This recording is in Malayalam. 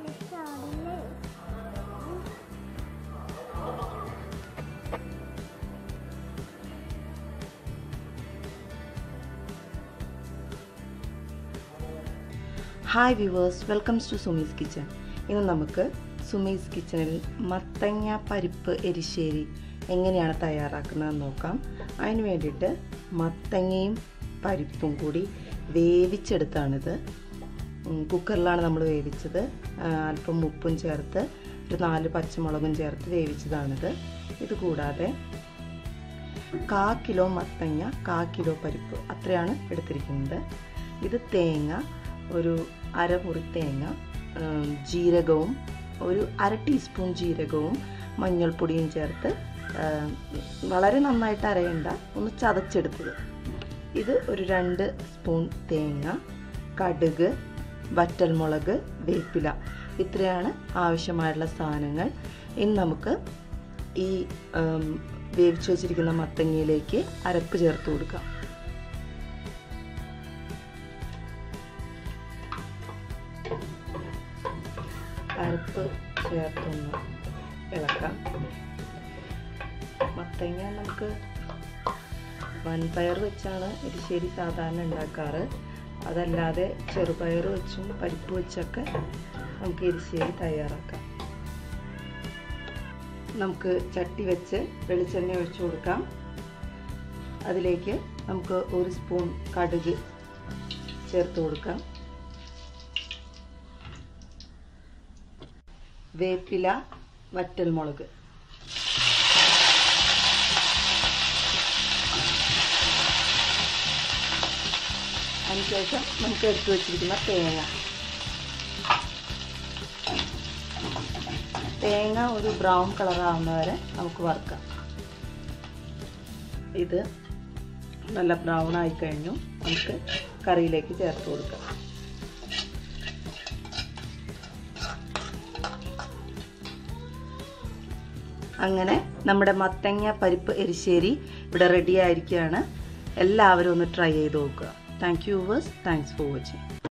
ചാടില്ലേ hi viewers welcomes to Sumi's kitchen ഇന്ന് നമുക്ക് സുമീസ് കിച്ചണിൽ മത്തങ്ങ പരിപ്പ് എരിശ്ശേരി എങ്ങനെയാണ് തയ്യാറാക്കുന്നതെന്ന് നോക്കാം അതിന് വേണ്ടിയിട്ട് മത്തങ്ങയും പരിപ്പും കൂടി വേവിച്ചെടുത്താണിത് ഉം, കുക്കറിലാണ് നമ്മൾ വേവിച്ചത് ആ, അല്പം ഉപ്പും ചേർത്ത് ഒരു നാല് പച്ചമുളകും ചേർത്ത് വേവിച്ചതാണിത് ഇത് കൂടാതെ കാ കിലോ മത്തങ്ങ കാ കിലോ പരിപ്പ് അത്രയാണ് എടുത്തിരിക്കുന്നത് ഇത് തേങ്ങ ഒരു അരമുറി തേങ്ങ ഉം, ജീരകവും ഒരു അര ടീസ്പൂൺ ജീരകവും മഞ്ഞൾപ്പൊടിയും ചേർത്ത് ആ, വളരെ നന്നായിട്ട് അരയണ്ട ഒന്ന് ചതച്ചെടുത്തത് ഇത് ഒരു രണ്ട് സ്പൂൺ തേങ്ങ കടുക് വറ്റൽമുളക് വേപ്പില ഇത്രയാണ് ആവശ്യമായിട്ടുള്ള സാധനങ്ങൾ ഇനി നമുക്ക് ഈ ഉം, വേവിച്ച് വെച്ചിരിക്കുന്ന മത്തങ്ങയിലേക്ക് അരപ്പ് ചേർത്ത് കൊടുക്കാം അരപ്പ് ചേർത്തൊന്ന് ഇളക്കാം മത്തങ്ങ നമുക്ക് വൻപയർ വെച്ചാണ് എരിശ്ശേരി സാധാരണ ഉണ്ടാക്കാറ് അതല്ലാതെ ചെറുപയർ വെച്ചും പരിപ്പ് വെച്ചൊക്കെ നമുക്ക് എരിശ്ശേരി തയ്യാറാക്കാം നമുക്ക് ചട്ടി വെച്ച് വെളിച്ചെണ്ണ ഒഴിച്ചു കൊടുക്കാം അതിലേക്ക് നമുക്ക് ഒരു സ്പൂൺ കടുക് ചേർത്ത് കൊടുക്കാം വേപ്പില വറ്റൽമുളക് അതിനുശേഷം നമുക്ക് എടുത്തു വെച്ചിരിക്കുന്ന തേങ്ങ തേങ്ങ ഒരു ബ്രൗൺ കളർ ആവുന്ന വരെ നമുക്ക് വറുക്കാം ഇത് നല്ല ബ്രൗൺ ആയി കഴിഞ്ഞു നമുക്ക് കറിയിലേക്ക് ചേർത്ത് കൊടുക്കാം അങ്ങനെ നമ്മുടെ മത്തങ്ങ പരിപ്പ് എരിശ്ശേരി ഇവിടെ റെഡി ആയിരിക്കുകയാണ് എല്ലാവരും ഒന്ന് ട്രൈ ചെയ്ത് നോക്കുക thank you viewers thanks for watching